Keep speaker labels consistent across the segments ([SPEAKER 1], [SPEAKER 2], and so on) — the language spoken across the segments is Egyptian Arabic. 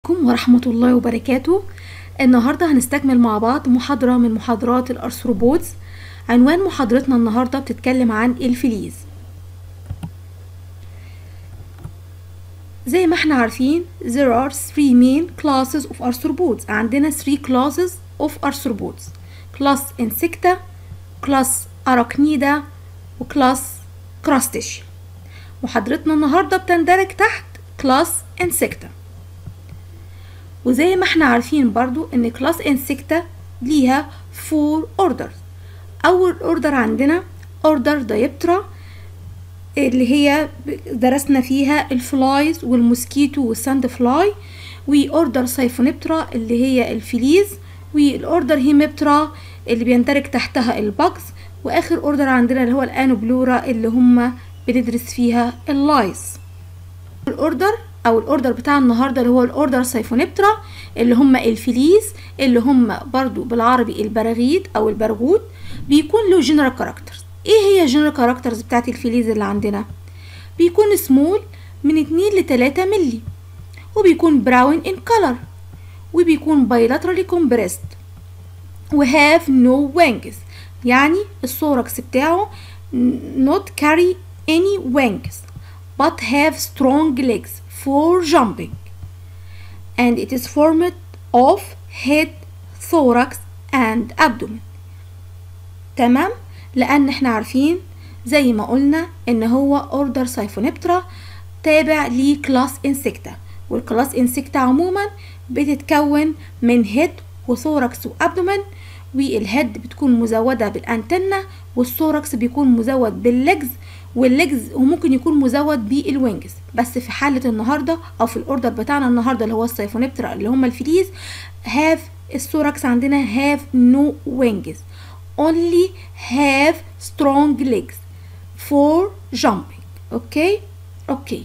[SPEAKER 1] عليكم ورحمة الله وبركاته النهاردة هنستكمل مع بعض محاضرة من محاضرات الأرثروبودز عنوان محاضرتنا النهاردة بتتكلم عن الفليز زي ما احنا عارفين there are three main classes of arthropods عندنا three classes of arthropods class insecta class arachnida وclass crustacea محاضرتنا النهاردة بتندرج تحت class insecta وزي ما احنا عارفين برضو ان كلاس انسكتا ليها فور اوردرز اول اوردر عندنا اوردر دايبترا اللي هي درسنا فيها الفلايز والموسكيتو والساند فلاي واوردر سايفونيبترا اللي هي الفليز والاوردر هيميبترا اللي بيندرج تحتها الباكس واخر اوردر عندنا اللي هو الانوبلورا اللي هم بندرس فيها اللايز الاوردر او الاوردر بتاع النهارده اللي هو الاوردر سايفونيبترا اللي هم الفليز اللي هم برضو بالعربي البراغيث او البرغوث بيكون له جنرال كاركترز ايه هي جنرال كاركترز بتاعت الفليز اللي عندنا بيكون سمول من 2 ل 3 ملي وبيكون براون ان كولر وبيكون بايلاترالي كومبريست وهاف نو wings يعني الثوركس بتاعه not carry any wings but have strong legs for jumping and it is formed of head thorax and abdomen تمام لان احنا عارفين زي ما قلنا ان هو اوردر سايفونيبترا تابع لكلاس انسكتا والكلاس انسكتا عموما بتتكون من هيد وثوركس وابدومن والهيد بتكون مزودة بالانتنة والثوركس بيكون مزود بالليجز والليجز وممكن يكون مزود بالوينجز بس في حالة النهاردة أو في الأوردر بتاعنا النهاردة اللي هو السيفونيبترا اللي هم الفليز have الثوركس عندنا have no wings only have strong legs for jumping اوكي اوكي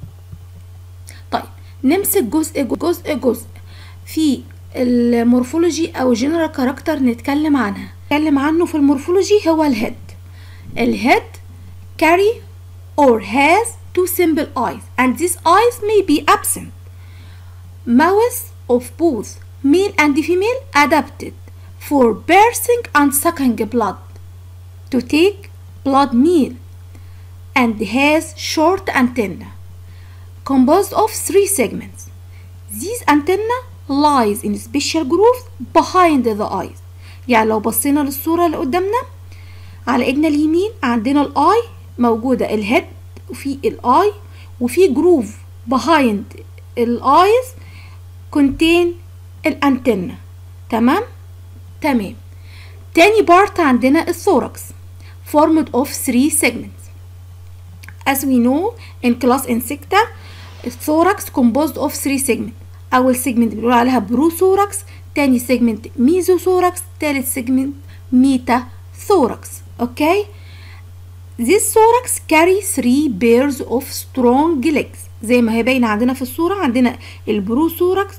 [SPEAKER 1] طيب نمسك جزء جزء جزء في المورفولوجي او جنرال كاركتر نتكلم عنها نتكلم عنه في المورفولوجي هو الهيد الهيد carry or has two simple eyes and these eyes may be absent. Mouths of both male and female adapted for birthing and sucking blood to take blood meal and has short antenna composed of three segments. These antenna lies in special grooves behind the eyes. يعني لو بصينا للصورة اللي قدامنا على ايدنا اليمين عندنا الاي موجودة الهيد وفي الاي وفي جروف behind الايز contain الانتنة تمام تمام تاني بارت عندنا الثوركس formed of three segments as we know in class insecta الثوركس composed of three segments أول segment بنقول عليها بروثوركس تاني segment ميزوثوركس تالت segment ميتا ثوركس اوكي okay? This thorax carry three pairs of strong legs زي ما هي باينة عندنا في الصورة عندنا البروثوركس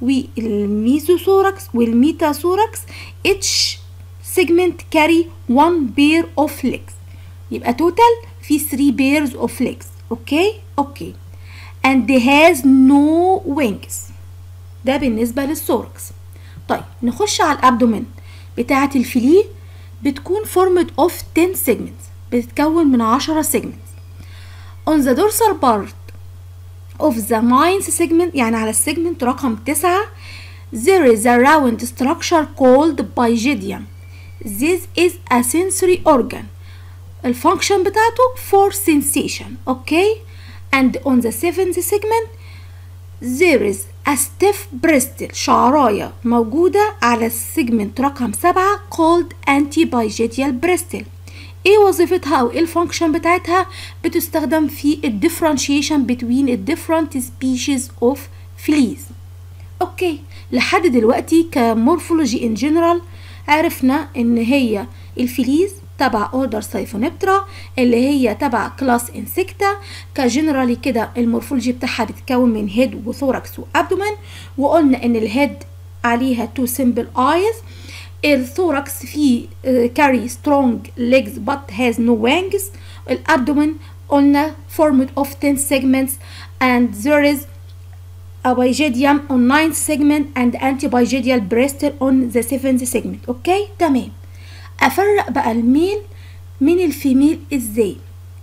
[SPEAKER 1] والميزوثوركس والميتاثوركس each segment carry one pair of legs يبقى total في 3 pairs of legs اوكي اوكي and has no wings ده بالنسبة للثوركس طيب نخش على الابدومين بتاعة الفيليه بتكون formed of 10 segments بتتكون من 10 segments on the dorsal part of the ninth segment يعني على السيجمنت رقم 9 there is a round structure called pygidium this is a sensory organ الفانكشن بتاعته for sensation okay and on the seventh segment there is a stiff bristle شعراية موجودة على السيجمنت رقم 7 called antipygidial bristle ايه وظيفتها او ايه الفانكشن بتاعتها بتستخدم في الديفرنشيشن بين الديفرنت سبيشيز اوف فليز اوكي لحد دلوقتي كمورفولوجي ان جنرال عرفنا ان هي الفليز تبع اوردر سايفونيبترا اللي هي تبع كلاس انسكتا كجنرالي كده المورفولوجي بتاعها بتتكون من هيد وثوركس وابدومن وقلنا ان الهيد عليها تو سمبل ايز الثوركس فيه carry strong legs but has no wings الابدومن قلنا formed of 10 segments and there is Abigidium on 9th segment and antibigedial bristle on the 7th segment اوكي تمام افرق بقى الميل من الفيميل ازاي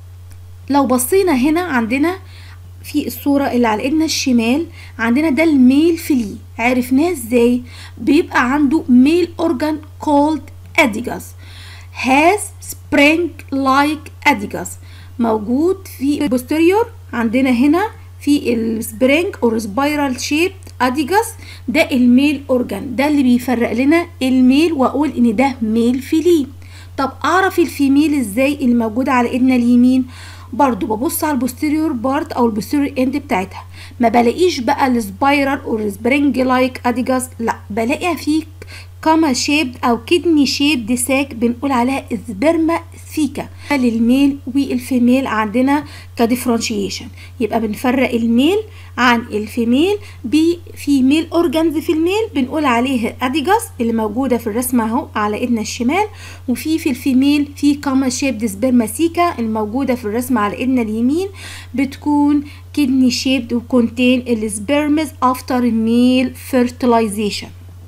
[SPEAKER 1] لو بصينا هنا عندنا في الصورة اللي على ايدنا الشمال عندنا ده الميل فيلي عرفناه ازاي بيبقى عنده ميل organ called adigas has spring like adigas موجود في البوستيريور عندنا هنا في السبرينج اور سبايرال شيب اديجاس ده الميل اورجان ده اللي بيفرق لنا الميل واقول ان ده ميل فيلي طب اعرف الفيميل ازاي اللي موجوده على ايدنا اليمين برضو ببص على البوستيريور بارت او البوستيريور اند بتاعتها ما بلاقيش بقى السبايرال اور سبرينج لايك اديجاس لا بلاقي فيه كاما شيبد او كدني شيبد ساك بنقول عليها سبرما ثيكا للميل والفيميل عندنا كديفرنشيشن يبقى بنفرق الميل عن الفيميل في ميل اورجانز في الميل بنقول عليه اديجاس اللي موجوده في الرسمه اهو على ايدنا الشمال وفي في الفيميل في كاما شيبد سبرما ثيكا الموجوده في الرسمه على ايدنا اليمين بتكون كدني شيبد وكونتين السبرمز افتر ميل فيرتلايزيشن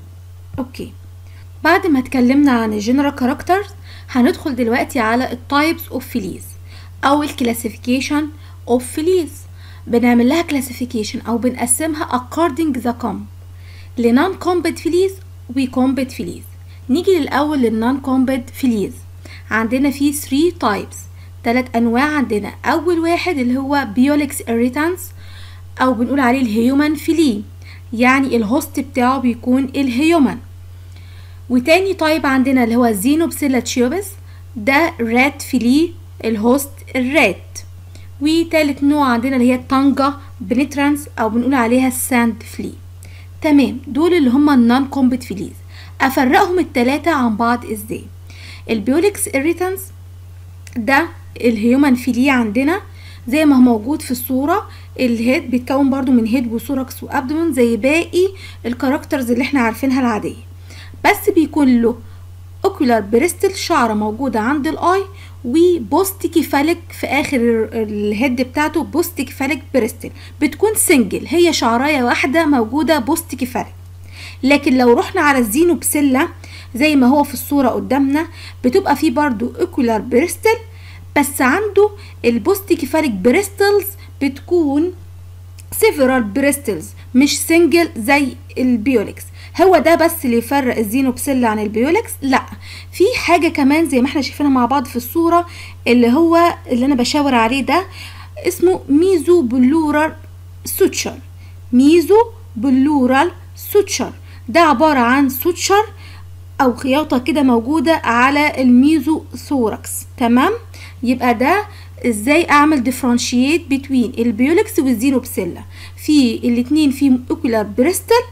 [SPEAKER 1] اوكي بعد ما اتكلمنا عن الجنرال كاركترز هندخل دلوقتي على التايبس اوف فيليز او الكلاسيفيكيشن اوف فيليز بنعمل لها كلاسيفيكيشن او بنقسمها according the com لنون كومبت فيليز وكومبت فيليز نيجي للاول للنون كومبت فيليز عندنا فيه 3 تايبس ثلاث انواع عندنا اول واحد اللي هو بيولكس irritants او بنقول عليه الهيومن فيلي يعني الهوست بتاعه بيكون الهيومن وتاني تايب عندنا اللي هو زينوبسيلا تشيوبس ده رات فيلي الهوست الرات وتالت نوع عندنا اللي هي التانجا بنترانس او بنقول عليها الساند فلي تمام دول اللي هم النون كومبت فيليز افرقهم التلاتة عن بعض ازاي البيولكس irritants ده الهيومن فيلي عندنا زي ما هو موجود في الصورة الهيد بيتكون برضو من هيد وثوركس وابدومن زي باقي الكاركترز اللي احنا عارفينها العادية بس بيكون له اوكولار بريستل شعرة موجودة عند الاي وبوست كيفاليك في اخر الهيد بتاعته بوست كيفاليك بريستل بتكون سنجل هي شعرايه واحده موجوده بوست كيفاليك لكن لو رحنا على الزينوبسيلا زي ما هو في الصوره قدامنا بتبقى فيه برضو اوكولار بريستل بس عنده البوست كيفاليك بريستلز بتكون سيفرال بريستلز مش سنجل زي البيولكس هو ده بس اللي يفرق الزينوبسيلا عن البيولكس لا في حاجه كمان زي ما احنا شايفينها مع بعض في الصوره اللي هو اللي انا بشاور عليه ده اسمه ميزو بلورال سوتشر ميزو بلورال سوتشر ده عباره عن سوتشر او خياطه كده موجوده على الميزو ثوركس تمام يبقى ده ازاي اعمل ديفرنشيت بين البيولكس والزينوبسيلا في الاتنين فيهم اوكولار بريستل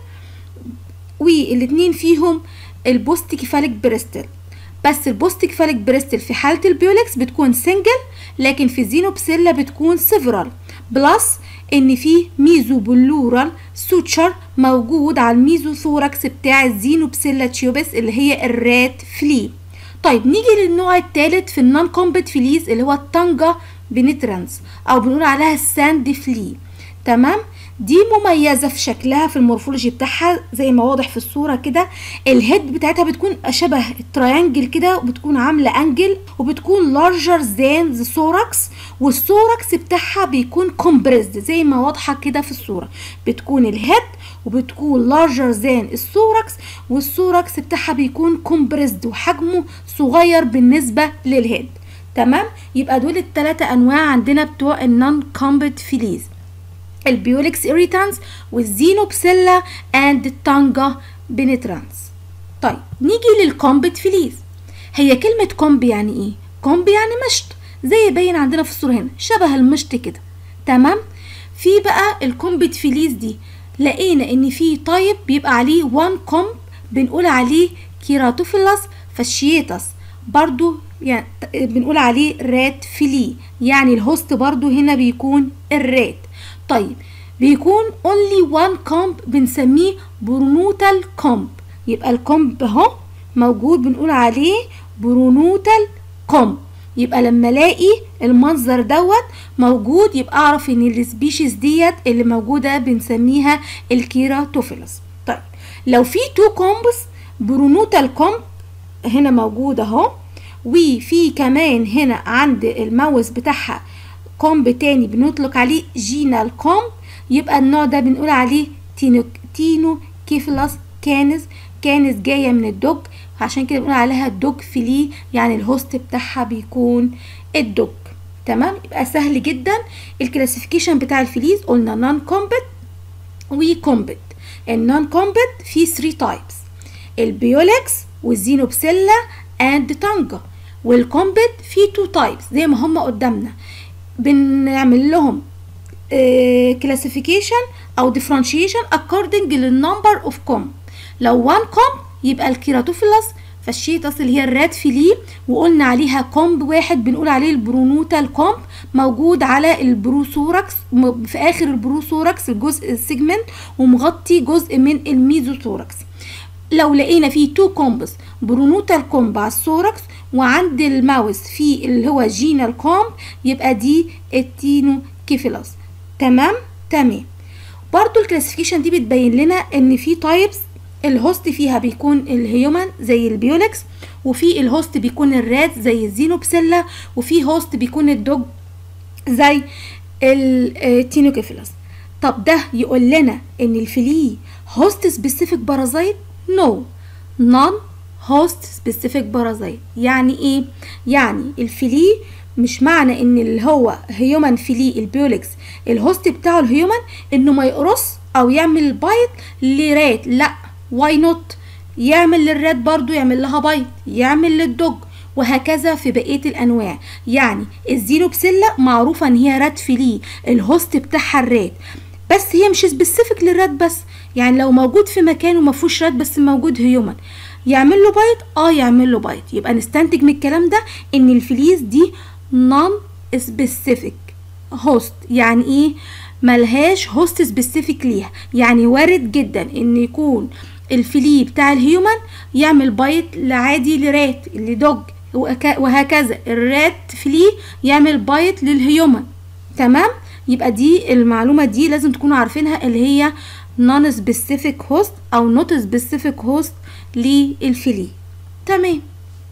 [SPEAKER 1] والاتنين فيهم البوست كيفاليك بريستل بس البوست كيفاليك بريستل في حالة البيولكس بتكون سنجل لكن في الزينوبسيلا بتكون سيفرال بلس ان في ميزو بلورال سوتشر موجود على الميزو ثوركس بتاع الزينوبسيلا تيوبس اللي هي الرات فلي طيب نيجي للنوع الثالث في النون كومبت فليز اللي هو التانجا بنترانس او بنقول عليها الساند فلي تمام دي مميزه في شكلها في المورفولوجي بتاعها زي ما واضح في الصوره كده الهيد بتاعتها بتكون شبه التريانجل كده وبتكون عامله انجل وبتكون لارجر ذان ذا ثوركس والثوركس بتاعها بيكون كومبريسد زي ما واضحه كده في الصوره بتكون الهيد وبتكون لارجر ذان الثوركس والثوركس بتاعها بيكون كومبريسد وحجمه صغير بالنسبه للهيد تمام يبقى دول الثلاثه انواع عندنا بتوع النون كومبت فيليز البيولكس irritants والزينوبسيلا اند التانجا بنترانس طيب نيجي للكومبت فيليز هي كلمة كومب يعني ايه؟ كومب يعني مشط زي باين عندنا في الصورة هنا شبه المشط كده تمام؟ في بقى الكومبت فيليز دي لقينا ان في طيب بيبقى عليه وان كومب بنقول عليه كيراتوفيلاس فاشيتاس برضو يعني بنقول عليه رات فيلي يعني الهوست برضو هنا بيكون الرات طيب بيكون only one comb بنسميه برونوتال كومب يبقى الكومب اهو موجود بنقول عليه برونوتال كومب يبقى لما الاقي المنظر دوت موجود يبقى اعرف ان السبيشيز ديت اللي موجوده بنسميها الكيراتوفيلس طيب لو في تو كومبس برونوتال كومب هنا موجود اهو وفي كمان هنا عند الماوس بتاعها كومب تاني بنطلق عليه جينال كومب يبقى النوع ده بنقول عليه تينو تينو كيفلس كانز كانز جاية من الدوج عشان كده بنقول عليها دوج فيلي يعني الهوست بتاعها بيكون الدوج تمام يبقى سهل جدا الكلاسيفيكيشن بتاع الفليز قلنا نون كومبت وكومبت النون كومبت فيه 3 تايبس البيولكس والزينوبسيلا اند تانجا والكومبت فيه 2 تايبس زي ما هم قدامنا بنعمل لهم كلاسيفيكيشن او differentiation according للنمبر اوف كوم لو 1 كوم يبقى الكيراتوفيلس فالشيتس اللي هي الراد فيلي وقلنا عليها كومب واحد بنقول عليه البرونوتال كومب موجود على البروسوركس في اخر البروسوركس الجزء السيجمنت ومغطي جزء من الميزوثوركس لو لقينا فيه تو كومبس برونوتال كومب على الثوركس وعند الماوس في اللي هو جينال كومب يبقى دي التينو كيفيلس تمام تمام برضو الكلاسيفيكيشن دي بتبين لنا ان في تايبس الهوست فيها بيكون الهيومن زي البيولكس وفي الهوست بيكون الرات زي الزينوبسيلا وفي هوست بيكون الدوج زي التينوكيفيلس طب ده يقول لنا ان الفلي هوست سبيسيفيك بارازايت نو نون هوست سبيسيفيك بارازايت يعني ايه يعني الفلي مش معنى ان اللي هو هيومن فيلي البيولكس الهوست بتاعه الهيومن انه ما يقرص او يعمل بايت لرات لا واي نوت يعمل للرات برضو يعمل لها بايت يعمل للدوج وهكذا في بقيه الانواع يعني الزينوبسيلا معروفه ان هي رات فيلي الهوست بتاعها الرات بس هي مش سبيسيفيك للرات بس يعني لو موجود في مكان وما فيهوش رات بس موجود هيومن يعمل له بايت اه يعمل له بايت يبقى نستنتج من الكلام ده ان الفليز دي نون سبيسيفيك هوست يعني ايه ملهاش هوست سبيسيفيك ليها يعني وارد جدا ان يكون الفلي بتاع الهيومن يعمل بايت لعادي لرات لدوج وهكذا الرات فلي يعمل بايت للهيومن تمام يبقى دي المعلومه دي لازم تكونوا عارفينها اللي هي نون سبيسيفيك هوست او نوت سبيسيفيك هوست للفلي تمام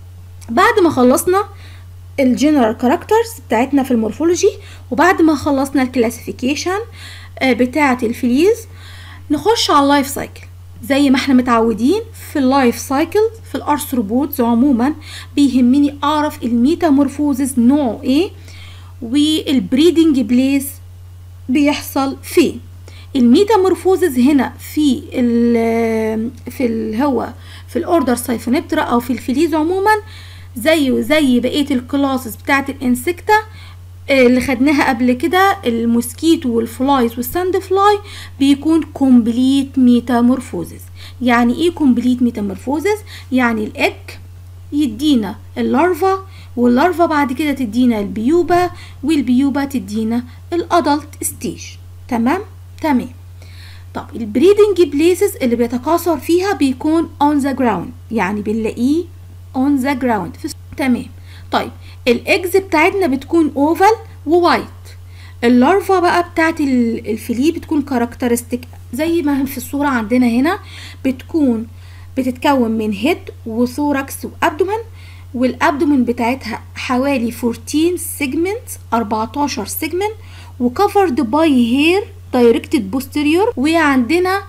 [SPEAKER 1] بعد ما خلصنا الجنرال كاركترز بتاعتنا في المورفولوجي وبعد ما خلصنا الكلاسيفيكيشن بتاعه الفليز نخش على اللايف سايكل زي ما احنا متعودين في اللايف سايكل في الارثروبودز عموما بيهمني اعرف الميتامورفوزز نوعه ايه والبريدنج بليس بيحصل فين الميتامورفوزز هنا في ال في ال هو في الاوردر سايفونيبترا او في الفليز عموما زيه زي بقيه الكلاسز بتاعه الانسكتا اللي خدناها قبل كده الموسكيتو والفلايز والساند فلاي بيكون كومبليت ميتامورفوزز يعني ايه كومبليت ميتامورفوزز يعني الاج يدينا اللارفا واللارفا بعد كده تدينا البيوبا والبيوبا تدينا الادلت ستيج تمام تمام طب البريدنج بليسز اللي بيتكاثر فيها بيكون on the ground يعني بنلاقيه on the ground في تمام طيب الاجز بتاعتنا بتكون اوفال ووايت اللارفا بقى بتاعت الفلي بتكون كاركترستيك زي ما في الصورة عندنا هنا بتكون بتتكون من هيد وثوركس وابدومن والابدومن بتاعتها حوالي 14 سيجمنت 14 سيجمنت وكفرد باي هير دايركتد بوستيريور وعندنا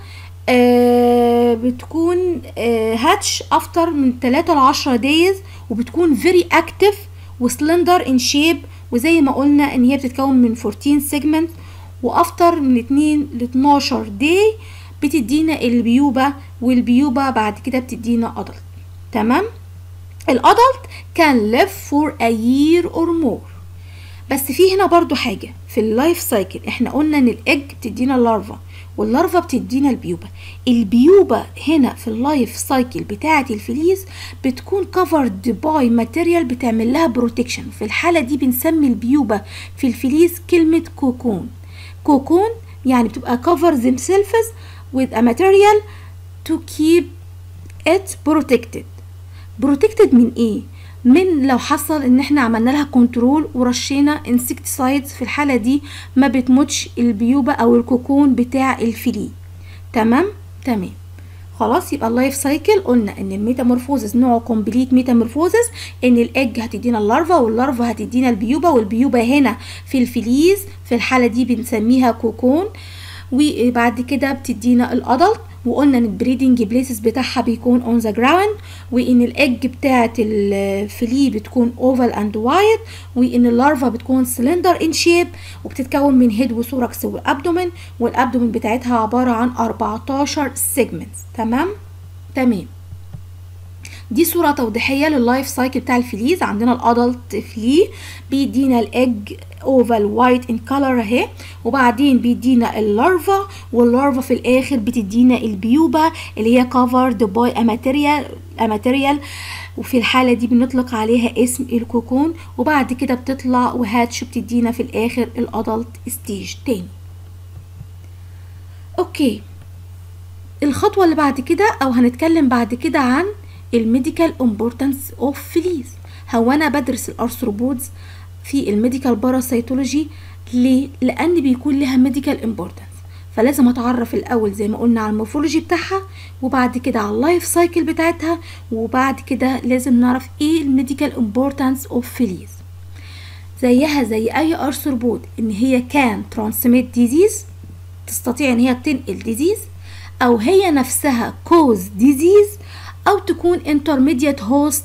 [SPEAKER 1] آه بتكون آه هاتش افتر من 3 ل 10 دايز وبتكون فيري اكتف وسلندر ان شيب وزي ما قلنا ان هي بتتكون من 14 سيجمنت وافتر من 2 ل 12 داي بتدينا البيوبة والبيوبة بعد كده بتدينا ادلت تمام الادلت كان live for a year or more بس في هنا برضو حاجة في اللايف سايكل احنا قلنا ان الاج بتدينا اللارفا واللارفا بتدينا البيوبة البيوبة هنا في اللايف سايكل بتاعة الفليز بتكون covered باي ماتيريال بتعمل لها بروتكشن في الحالة دي بنسمي البيوبة في الفليز كلمة كوكون كوكون يعني بتبقى cover themselves with a material to keep it protected protected من ايه من لو حصل ان احنا عملنا لها كنترول ورشينا انسكتسايدز في الحاله دي ما بتموتش البيوبه او الكوكون بتاع الفيلي تمام تمام خلاص يبقى اللايف سايكل قلنا ان الميتامورفوزس نوعه كومبليت ميتامورفوزس ان الايج هتدينا اللارفا واللارفا هتدينا البيوبه والبيوبه هنا في الفليز في الحاله دي بنسميها كوكون وبعد كده بتدينا الادلت وقلنا ان البريدنج بليسز بتاعها بيكون اون ذا جراوند وان الايج بتاعه الفلي بتكون اوفال اند وايت وان اللارفا بتكون سلندر ان شيب وبتتكون من هيد وثوركس والابدومين والابدومين بتاعتها عباره عن 14 سيجمنتس تمام تمام دي صورة توضيحية لللايف سايكل بتاع الفليز عندنا الادلت فلي بيدينا الايج اوفال وايت ان كلر اهي وبعدين بيدينا اللارفا واللارفا في الاخر بتدينا البيوبا اللي هي كفرد باي اماتيريال اماتيريال وفي الحالة دي بنطلق عليها اسم الكوكون وبعد كده بتطلع وهاتش بتدينا في الاخر الادلت ستيج تاني اوكي الخطوة اللي بعد كده او هنتكلم بعد كده عن الميديكال امبورتانس اوف فليز هو انا بدرس الارثروبودز في الميديكال باراسيتولوجي ليه لان بيكون لها ميديكال امبورتانس فلازم اتعرف الاول زي ما قلنا على المورفولوجي بتاعها وبعد كده على اللايف سايكل بتاعتها وبعد كده لازم نعرف ايه الميديكال امبورتانس اوف فليز زيها زي اي ارثروبود ان هي كان ترانسميت ديزيز تستطيع ان هي تنقل ديزيز او هي نفسها كوز ديزيز او تكون انترميديت هوست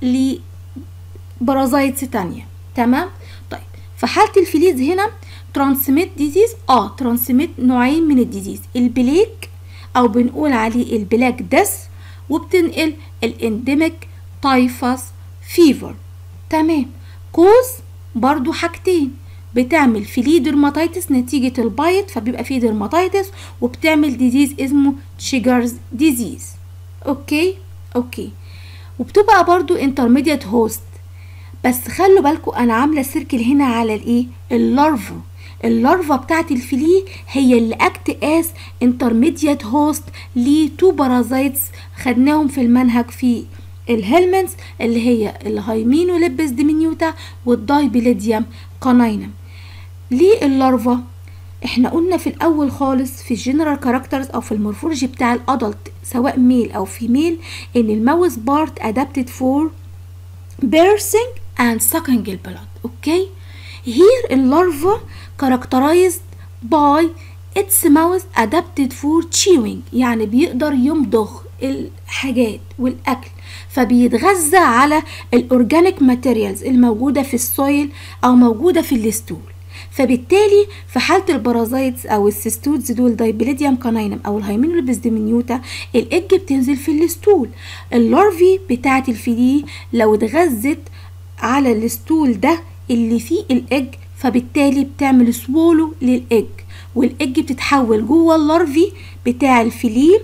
[SPEAKER 1] لبرازايتس تانية تمام طيب في حالة الفليز هنا ترانسميت ديزيز اه ترانسميت نوعين من الديزيز البليك او بنقول عليه البلاك ديس وبتنقل الانديميك تايفاس فيفر تمام كوز برضو حاجتين بتعمل فلي درماتيتس نتيجة البايت فبيبقى فيه درماتيتس وبتعمل ديزيز اسمه تشيجرز ديزيز اوكي اوكي وبتبقى برضو انترميديت هوست بس خلوا بالكم انا عامله سيركل هنا على الايه اللارفا اللارفا بتاعت الفلي هي اللي اكت اس انترميديت هوست لتو بارازايتس خدناهم في المنهج في الهيلمنتس اللي هي الهايمينو ليبس ديمينيوتا والدايبيليديوم كانينم ليه اللارفا احنا قلنا في الاول خالص في الجنرال كاركترز او في المورفولوجي بتاع الادلت سواء ميل او فيميل ان الماوس بارت adapted for birthing and sucking البلد اوكي here اللارفا characterized by its mouth adapted for chewing يعني بيقدر يمضغ الحاجات والاكل فبيتغذى على الاورجانيك ماتيريالز الموجوده في السويل او موجوده في الستول فبالتالي في حالة البرازايتس أو السيستودز دول دايبليديوم كانينم أو الهايمينولبس ديمينيوتا الإج بتنزل في الستول اللارفي بتاعة الفيلي لو اتغذت على الستول ده اللي فيه الإج فبالتالي بتعمل سوولو للإج والإج بتتحول جوه اللارفي بتاع الفيلي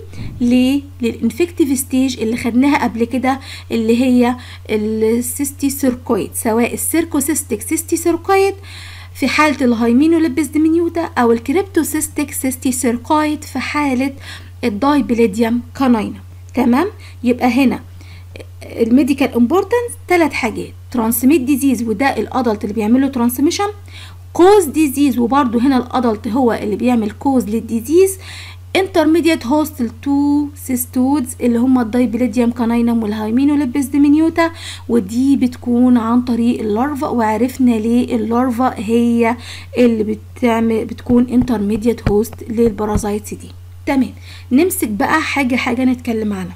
[SPEAKER 1] للانفكتيف ستيج اللي خدناها قبل كده اللي هي السيستي سيركويد سواء السيركوسيستيك سيستي سيركويد في حالة الهايمينوليبس ديمينيوتا أو الكريبتوسيستيك سيستي سيركويد في حالة الدايبليديوم كانينا تمام يبقى هنا الميديكال امبورتنس ثلاث حاجات ترانسميت ديزيز وده الادلت اللي بيعمل له ترانسميشن كوز ديزيز وبرده هنا الادلت هو اللي بيعمل كوز للديزيز intermediate hostile to cystodes اللي هم الدايبليديوم كانينم والهايمينوليبس ديمينيوتا ودي بتكون عن طريق اللارفا وعرفنا ليه اللارفا هي اللي بتعمل بتكون intermediate host للبارازايتس دي تمام نمسك بقى حاجة حاجة نتكلم عنها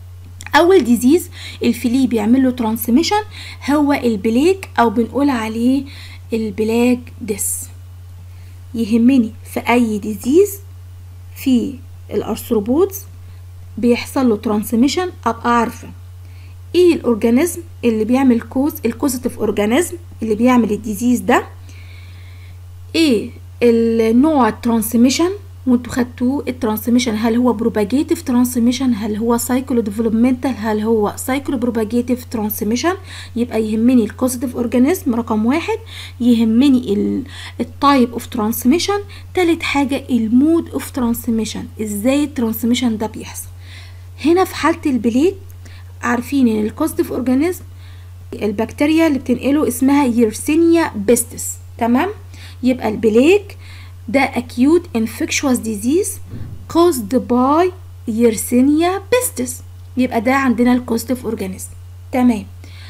[SPEAKER 1] اول ديزيز الفيلي بيعمل له ترانسميشن هو البليك او بنقول عليه البلاك ديس يهمني في اي ديزيز في الارثروبودز بيحصل له ترانسميشن ابقى عارفه ايه الاورجانيزم اللي بيعمل كوز الكوزيتيف اورجانيزم اللي بيعمل الديزيز ده ايه النوع الترانسميشن وانتوا خدتوه الترانسميشن هل هو بروباجيتيف ترانسميشن هل هو سايكلو ديفلوبمنتال هل هو سايكلو بروباجيتيف ترانسميشن يبقى يهمني الكوزيتيف اورجانيزم رقم واحد يهمني التايب اوف ترانسميشن تالت حاجه المود اوف ترانسميشن ازاي الترانسميشن ده بيحصل هنا في حاله البليك عارفين ان الكوزيتيف اورجانيزم البكتيريا اللي بتنقله اسمها يرسينيا بيستس تمام يبقى البليك ده acute infectious disease caused by يرسينيا بيستس يبقى ده عندنا الكوستيف اورجانيزم تمام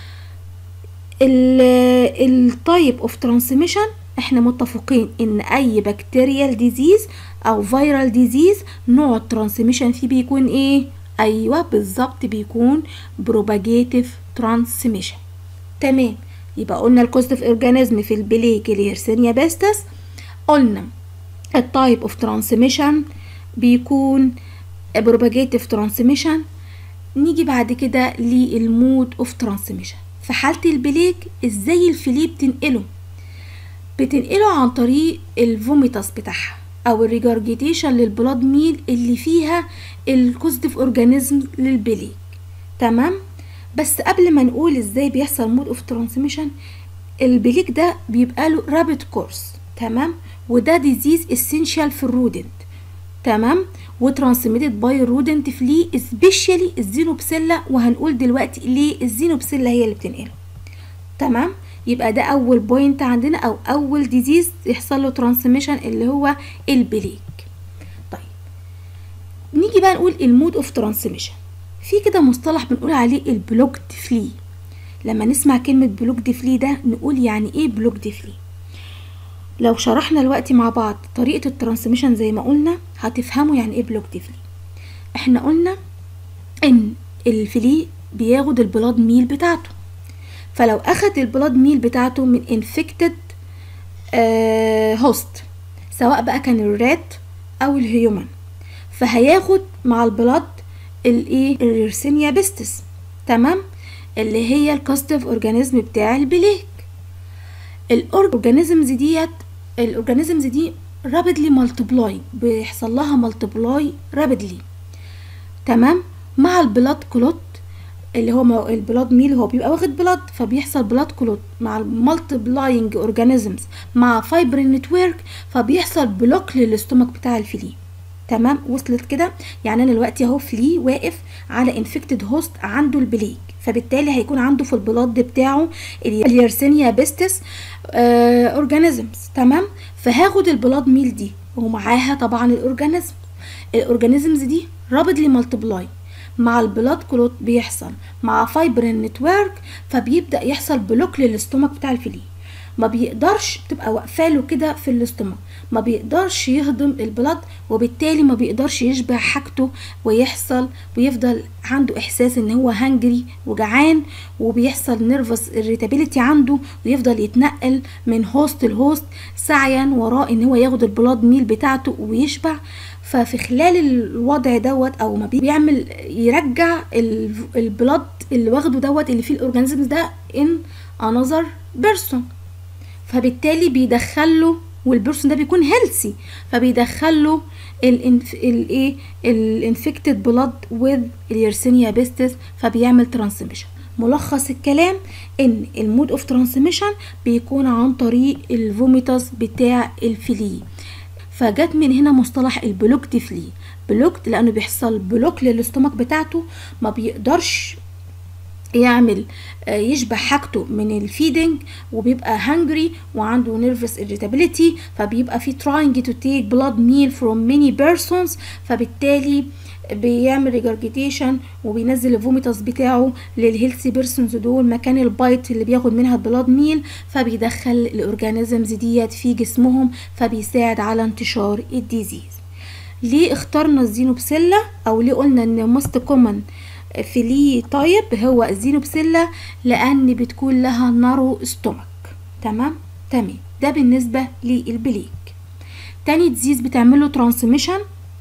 [SPEAKER 1] التايب اوف ترانسميشن احنا متفقين ان اي بكتيريال ديزيز او فيرال ديزيز نوع الترانسميشن فيه بيكون ايه ايوه بالظبط بيكون بروباجيتيف ترانسميشن تمام يبقى قلنا الكوستيف اورجانيزم في البليك اليرسينيا بيستس قلنا التايب اوف ترانسميشن بيكون بروباجيتيف ترانسميشن نيجي بعد كده للمود اوف ترانسميشن في حالة البليك ازاي الفلي بتنقله بتنقله عن طريق الفوميتاس بتاعها او الريجارجيتيشن للبلاد ميل اللي فيها الكوزيتيف اورجانيزم للبليك تمام بس قبل ما نقول ازاي بيحصل مود اوف ترانسميشن البليك ده بيبقى له رابت كورس تمام وده ديزيز اسينشال في الرودنت تمام وترانسميتد باي رودنت فلي سبيشالي الزينوبسيلا وهنقول دلوقتي ليه الزينوبسيلا هي اللي بتنقله تمام يبقى ده اول بوينت عندنا او اول ديزيز يحصل له ترانسميشن اللي هو البليك طيب نيجي بقى نقول المود اوف ترانسميشن في كده مصطلح بنقول عليه البلوكد فلي لما نسمع كلمة بلوكد فلي ده نقول يعني ايه بلوكد فلي لو شرحنا دلوقتي مع بعض طريقة الترانسميشن زي ما قلنا هتفهموا يعني ايه بلوكد فلي احنا قلنا ان الفلي بياخد البلاد ميل بتاعته فلو اخد البلاد ميل بتاعته من انفكتد هوست سواء بقى كان الرات او الهيومن فهياخد مع البلاد الايه الريرسينيا بيستس تمام اللي هي الكاستيف اورجانيزم بتاع البليك الاورجانيزمز ديت الاورجانيزمز دي رابيدلي مالتبلاي بيحصل لها مالتبلاي رابيدلي تمام مع البلاد كلوت اللي هو البلاد ميل هو بيبقى واخد بلاد فبيحصل بلاد كلوت مع المالتبلاينج اورجانيزمز مع فايبرين نتورك فبيحصل بلوك للاستومك بتاع الفلي تمام وصلت كده يعني انا دلوقتي اهو فلي واقف على انفكتد هوست عنده البليك فبالتالي هيكون عنده في البلاد بتاعه اليرسينيا بيستس آه اورجانيزمز تمام فهاخد البلاد ميل دي ومعاها طبعا الاورجانيزم الاورجانيزمز دي رابيدلي مالتبلاي مع البلاد كلوت بيحصل مع فايبرين نتورك فبيبدا يحصل بلوك للاستومك بتاع الفلي ما بيقدرش تبقى واقفاله كده في الاستومك ما بيقدرش يهضم البلد وبالتالي ما بيقدرش يشبع حاجته ويحصل ويفضل عنده احساس ان هو هنجري وجعان وبيحصل نيرفس irritability عنده ويفضل يتنقل من هوست لهوست سعيا وراء ان هو ياخد البلاد ميل بتاعته ويشبع ففي خلال الوضع دوت او ما بيعمل يرجع البلاد اللي واخده دوت اللي فيه الاورجانيزمز ده ان انذر بيرسون فبالتالي بيدخله والبيرسون ده بيكون هيلثي فبيدخله الايه الانفكتد بلاد وذ اليرسينيا بيستس فبيعمل ترانسميشن ملخص الكلام ان المود اوف ترانسميشن بيكون عن طريق الفوميتاس بتاع الفلي فجت من هنا مصطلح البلوكت فلي بلوكت لانه بيحصل بلوك للاستومك بتاعته ما بيقدرش يعمل يشبع حاجته من الفيدنج وبيبقى هانجري وعنده نيرفس irritability فبيبقى في trying to take blood meal from many persons فبالتالي بيعمل ريجرجيتيشن وبينزل الفوميتاس بتاعه للهيلثي بيرسونز دول مكان البايت اللي بياخد منها البلاد ميل فبيدخل الاورجانيزمز ديت في جسمهم فبيساعد على انتشار الديزيز ليه اخترنا الزينوبسيلا او ليه قلنا ان موست كومن فيلي طيب هو الزينوبسيلا لان بتكون لها نارو ستومك تمام تمام ده بالنسبة للبليك تاني ديزيز بتعمله ترانسميشن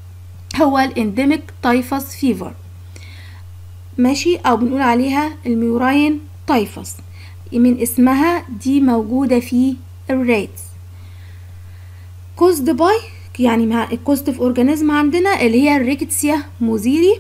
[SPEAKER 1] هو الانديميك تايفس فيفر ماشي او بنقول عليها الميوراين تايفس من اسمها دي موجودة في الريتس كوزد باي يعني مع الكوزتيف اورجانيزم عندنا اللي هي الريكتسيا موزيري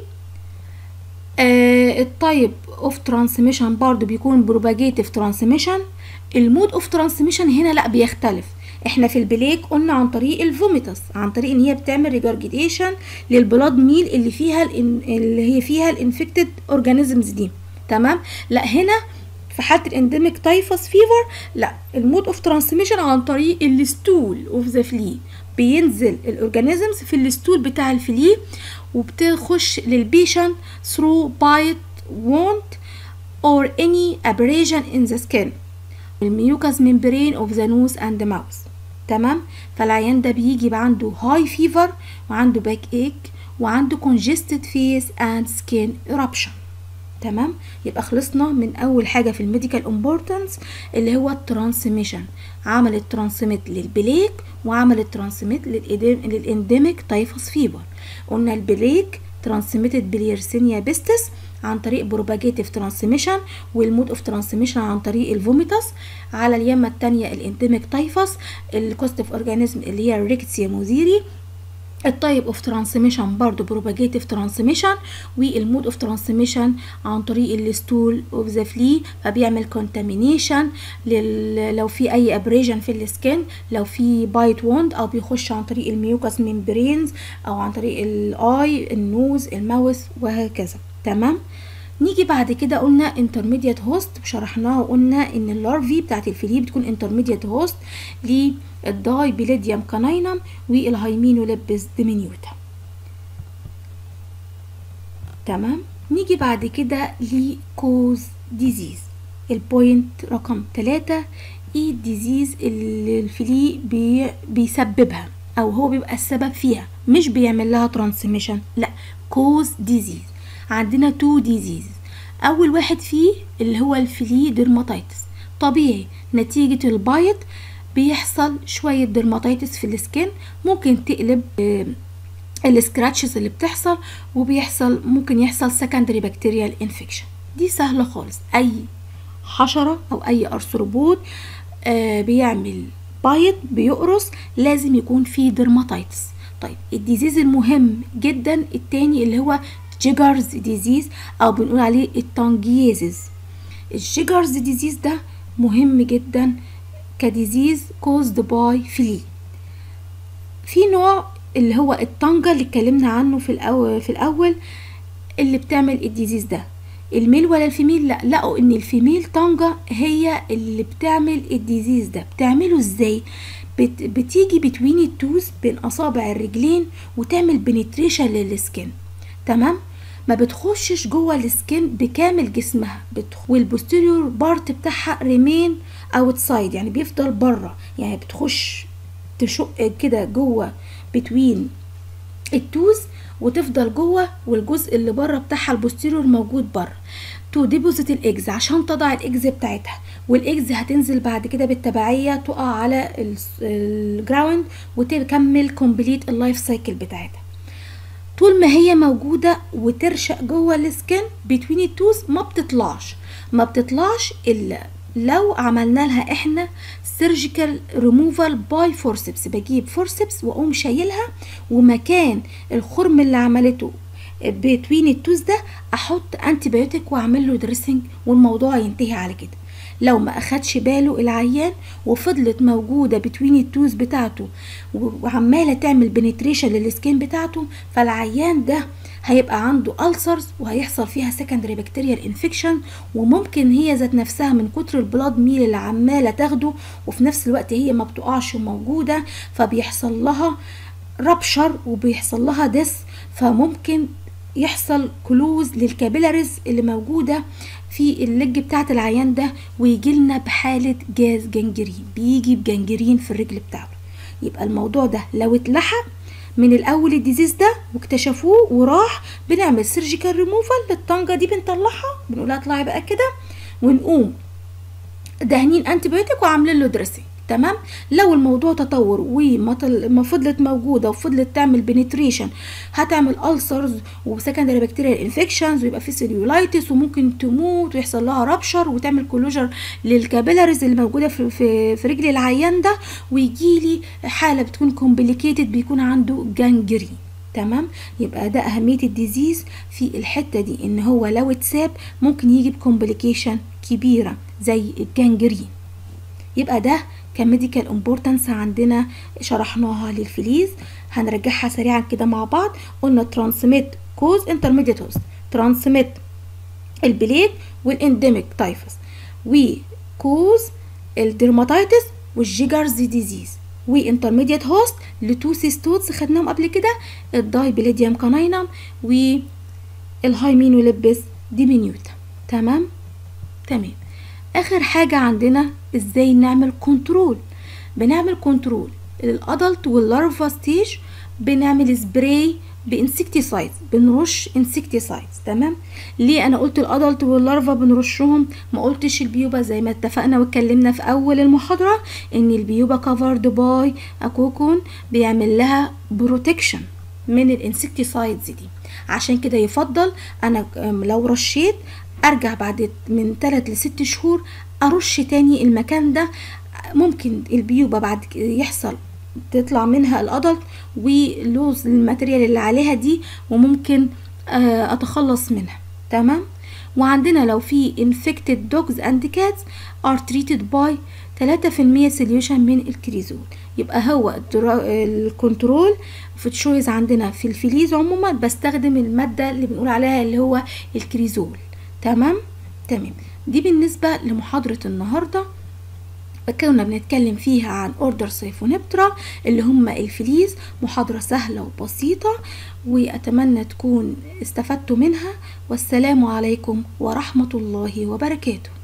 [SPEAKER 1] آه التايب اوف ترانسميشن برضو بيكون بروباجيتيف ترانسميشن المود اوف ترانسميشن هنا لا بيختلف احنا في البليك قلنا عن طريق الفوميتاس عن طريق ان هي بتعمل ريجارجيتيشن للبلاد ميل اللي فيها اللي هي فيها الانفكتد اورجانيزمز دي تمام لا هنا في حاله الانديميك تايفوس فيفر لا المود اوف ترانسميشن عن طريق الستول اوف ذا فلي بينزل الاورجانيزمز في الستول بتاع الفلي وبتخش للبيشنت through bite wound or any abrasion in the skin الميوكاس ممبرين اوف ذا نوز اند ماوث تمام فالعيان ده بيجي يبقى عنده هاي فيفر وعنده باك ايك وعنده congested face and skin eruption تمام يبقى خلصنا من اول حاجه في الميديكال امبورتنس اللي هو الترانسميشن عملت ترانسميت للبليك وعملت ترانسميت للانديميك تايفوس فيبر قلنا البليك ترانسميتد باليرسينيا بيستس عن طريق بروباجيتيف ترانسميشن والمود اوف ترانسميشن عن طريق الفوميتاس على اليمه الثانيه الانديميك تايفوس الكوستيف اورجانيزم اللي هي الريكتسيا موزيري التايب اوف ترانسميشن برضو بروباجيتيف ترانسميشن والمود اوف ترانسميشن عن طريق الستول اوف ذا فلي فبيعمل كونتامينيشن لو في اي ابريجن في السكين لو في بايت ووند او بيخش عن طريق الميوكاس ميمبرينز او عن طريق الاي النوز الماوث وهكذا تمام نيجي بعد كده قلنا انترميديت هوست شرحناها وقلنا ان اللارفي بتاعت الفيلي بتكون انترميديت هوست للداي بليديوم كانينم والهايمينوليبس ديمينيوتا تمام نيجي بعد كده لكوز ديزيز البوينت رقم ثلاثة ايه الديزيز اللي الفيلي بي بيسببها او هو بيبقى السبب فيها مش بيعمل لها ترانسميشن لا كوز ديزيز عندنا تو ديزيز اول واحد فيه اللي هو الفلي ديرماتيتس طبيعي نتيجة البايت بيحصل شوية ديرماتيتس في السكين ممكن تقلب السكراتشز اللي بتحصل وبيحصل ممكن يحصل سكندري بكتيريال انفكشن دي سهلة خالص اي حشرة او اي ارثروبود آه بيعمل بايت بيقرص لازم يكون فيه ديرماتيتس طيب الديزيز المهم جدا التاني اللي هو جيجرز ديزيز او بنقول عليه التانجيزز الجيجرز ديزيز ده مهم جدا كديزيز كوزد باي فلي في نوع اللي هو الطنجة اللي اتكلمنا عنه في الأول في الأول اللي بتعمل الديزيز ده الميل ولا الفيميل لا لقوا ان الفيميل طنجة هي اللي بتعمل الديزيز ده بتعمله ازاي بت بتيجي بتوين التوز بين اصابع الرجلين وتعمل بنتريشن للسكين تمام ما بتخشش جوه السكين بكامل جسمها والبوستيريور بارت بتاعها ريمين اوتسايد يعني بيفضل بره يعني بتخش تشق كده جوه بتوين التوز وتفضل جوه والجزء اللي بره بتاعها البوستيريور موجود بره تو ديبوزيت الاجز عشان تضع الاجز بتاعتها والاجز هتنزل بعد كده بالتبعيه تقع على الجراوند وتكمل كومبليت اللايف سايكل بتاعتها طول ما هي موجودة وترشق جوه السكن بتوين التوز ما بتطلعش ما بتطلعش إلا لو عملنا لها احنا سيرجيكال ريموفال باي فورسبس بجيب فورسبس واقوم شايلها ومكان الخرم اللي عملته بتوين التوز ده احط انتي بايوتيك واعمل له دريسنج والموضوع ينتهي على كده لو ما اخدش باله العيان وفضلت موجوده بتوين التوز بتاعته وعماله تعمل بنتريشن للسكين بتاعته فالعيان ده هيبقى عنده ألسرز وهيحصل فيها سكندري بكتيريال انفكشن وممكن هي ذات نفسها من كتر البلاد ميل اللي عماله تاخده وفي نفس الوقت هي ما بتقعش موجوده فبيحصل لها ربشر وبيحصل لها دس فممكن يحصل كلوز للكابيلاريز اللي موجوده في اللج بتاعه العيان ده ويجي لنا بحاله جاز جنجرين بيجي بجنجرين في الرجل بتاعته يبقى الموضوع ده لو اتلحق من الاول الديزيز ده واكتشفوه وراح بنعمل سيرجيكال ريموفال للطنجه دي بنطلعها بنقولها اطلعي بقى كده ونقوم دهنين انتي بايوتيك وعاملين له دريسنج تمام لو الموضوع تطور وما فضلت موجوده وفضلت تعمل بنتريشن هتعمل ألسرز وسكندري بكتيريال انفكشنز ويبقى في سيليولايتس وممكن تموت ويحصل لها رابشر وتعمل كلوجر للكابيلاريز اللي موجوده في, في, في رجل العيان ده ويجي لي حاله بتكون كومبليكيتد بيكون عنده جانجرين تمام يبقى ده اهميه الديزيز في الحته دي ان هو لو اتساب ممكن يجي بكومبليكيشن كبيره زي الجانجرين يبقى ده كميديكال امبورتنس عندنا شرحناها للفليز هنرجعها سريعا كده مع بعض قلنا ترانسميت كوز انترميديت هوست ترانسميت البليك والانديميك تايفس وكوز الديرماتيتس والجيجرز ديزيز وانترميديت هوست لتو سيستوتس خدناهم قبل كده الدايبليديوم كاناينم والهايمينوليبس ديمينيوتا تمام تمام اخر حاجه عندنا ازاي نعمل كنترول بنعمل كنترول للادلت واللارفا ستيج بنعمل سبراي بانسكتيسايدز بنرش انسكتيسايدز تمام ليه انا قلت الادلت واللارفا بنرشهم ما قلتش البيوبا زي ما اتفقنا واتكلمنا في اول المحاضره ان البيوبا كفرد باي اكوكون بيعمل لها بروتكشن من الانسكتيسايدز دي عشان كده يفضل انا لو رشيت ارجع بعد من 3 ل 6 شهور ارش تاني المكان ده ممكن البيوبة بعد يحصل تطلع منها الادلت ولوز الماتريال اللي عليها دي وممكن اتخلص منها تمام وعندنا لو في infected dogs and cats are treated by 3% solution من الكريزول يبقى هو الكنترول في تشويز عندنا في الفليز عموما بستخدم المادة اللي بنقول عليها اللي هو الكريزول تمام تمام دي بالنسبة لمحاضرة النهاردة كنا بنتكلم فيها عن اوردر سيفونبترا اللي هم الفليز محاضرة سهلة وبسيطة وأتمنى تكون استفدتوا منها والسلام عليكم ورحمة الله وبركاته